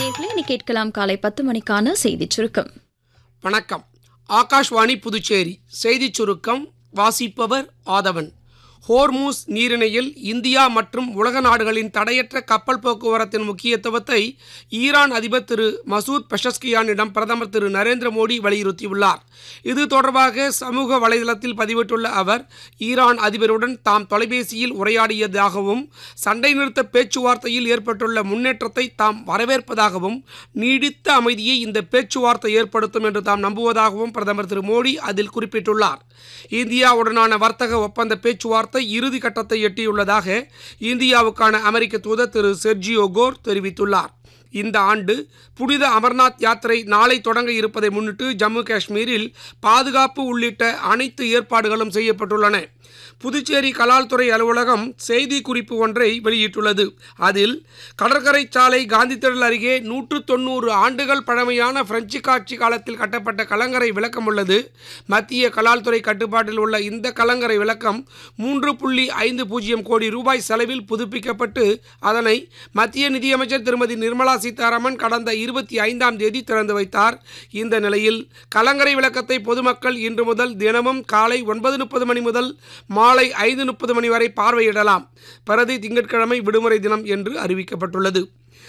நேர்களை இனி கேட்கலாம் காலை பத்து மணிக்கான செய்திச் சுருக்கம் வணக்கம் ஆகாஷ்வாணி புதுச்சேரி செய்திச் சுருக்கம் வாசிப்பவர் ஆதவன் ஹோர்மூஸ் நீரிணையில் இந்தியா மற்றும் உலக நாடுகளின் தடையற்ற கப்பல் போக்குவரத்தின் முக்கியத்துவத்தை ஈரான் அதிபர் திரு மசூத் பெஷஸ்கியானிடம் பிரதமர் திரு நரேந்திர மோடி வலியுறுத்தியுள்ளார் இது தொடர்பாக சமூக வலைதளத்தில் பதிவிட்டுள்ள அவர் ஈரான் அதிபருடன் தாம் தொலைபேசியில் உரையாடியதாகவும் சண்டை நிறுத்த பேச்சுவார்த்தையில் ஏற்பட்டுள்ள முன்னேற்றத்தை தாம் வரவேற்பதாகவும் நீடித்த அமைதியை இந்த பேச்சுவார்த்தை ஏற்படுத்தும் என்று தாம் நம்புவதாகவும் பிரதமர் திரு மோடி அதில் குறிப்பிட்டுள்ளார் இந்தியாவுடனான வர்த்தக ஒப்பந்த பேச்சுவார்த்தை இறுதி கட்டத்தை எட்டியுள்ளதாக இந்தியாவுக்கான அமெரிக்க தூதர் திரு செர்ஜியோ கோர் தெரிவித்துள்ளார் இந்த ஆண்டு புனித அமர்நாத் யாத்திரை நாளை தொடங்க இருப்பதை முன்னிட்டு ஜம்மு காஷ்மீரில் பாதுகாப்பு உள்ளிட்ட அனைத்து ஏற்பாடுகளும் செய்யப்பட்டுள்ளன புதுச்சேரி கலால்துறை அலுவலகம் செய்தி குறிப்பு ஒன்றை வெளியிட்டுள்ளது அதில் கடற்கரை சாலை காந்தி திடல் அருகே நூற்று தொண்ணூறு ஆண்டுகள் பழமையான பிரெஞ்சு காட்சி காலத்தில் கட்டப்பட்ட கலங்கரை விளக்கம் உள்ளது மத்திய கலால்துறை கட்டுப்பாட்டில் உள்ள இந்த கலங்கரை விளக்கம் மூன்று புள்ளி ஐந்து பூஜ்ஜியம் கோடி ரூபாய் செலவில் புதுப்பிக்கப்பட்டு அதனை மத்திய நிதியமைச்சர் திருமதி நிர்மலா சீதாராமன் கடந்த இருபத்தி ஐந்தாம் தேதி திறந்து வைத்தார் இந்த நிலையில் கலங்கரை விளக்கத்தை பொதுமக்கள் இன்று முதல் தினமும் காலை ஒன்பது முப்பது மணி முதல் மாலை ஐந்து முப்பது மணி வரை பார்வையிடலாம் பிரதி திங்கட்கிழமை விடுமுறை தினம் என்று அறிவிக்கப்பட்டுள்ளது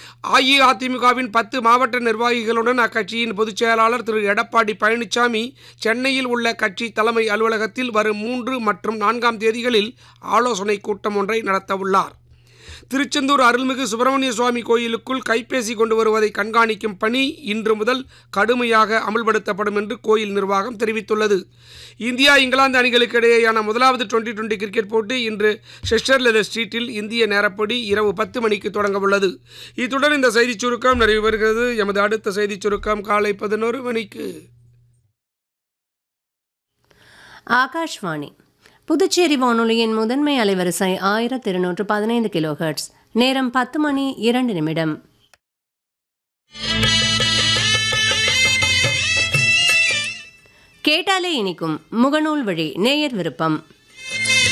அஇஅதிமுகவின் பத்து மாவட்ட நிர்வாகிகளுடன் அக்கட்சியின் பொதுச் செயலாளர் திரு எடப்பாடி பழனிசாமி சென்னையில் உள்ள கட்சி தலைமை அலுவலகத்தில் வரும் மூன்று மற்றும் நான்காம் தேதிகளில் ஆலோசனை கூட்டம் ஒன்றை நடத்தவுள்ளார் திருச்செந்தூர் அருள்மிகு சுப்பிரமணிய சுவாமி கோயிலுக்குள் கைபேசி கொண்டு வருவதை கண்காணிக்கும் பணி இன்று முதல் கடுமையாக அமல்படுத்தப்படும் என்று கோயில் நிர்வாகம் தெரிவித்துள்ளது இந்தியா இங்கிலாந்து அணிகளுக்கு இடையேயான முதலாவது டுவெண்டி டுவெண்டி கிரிக்கெட் போட்டி இன்று ஷெஸ்டர் லெதர் ஸ்ட்ரீட்டில் இந்திய நேரப்படி இரவு பத்து மணிக்கு தொடங்க உள்ளது இத்துடன் இந்த செய்திச் சுருக்கம் நிறைவு பெறுகிறது எமது அடுத்த செய்திச் சுருக்கம் காலை பதினோரு மணிக்கு ஆகாஷ்வாணி புதுச்சேரி வானொலியின் முதன்மை அலைவரிசை ஆயிரத்தி இருநூற்று பதினைந்து கிலோ ஹெர்ட்ஸ் நேரம் பத்து மணி இரண்டு நிமிடம் கேட்டாலே இனிக்கும் முகநூல் வழி நேயர் விருப்பம்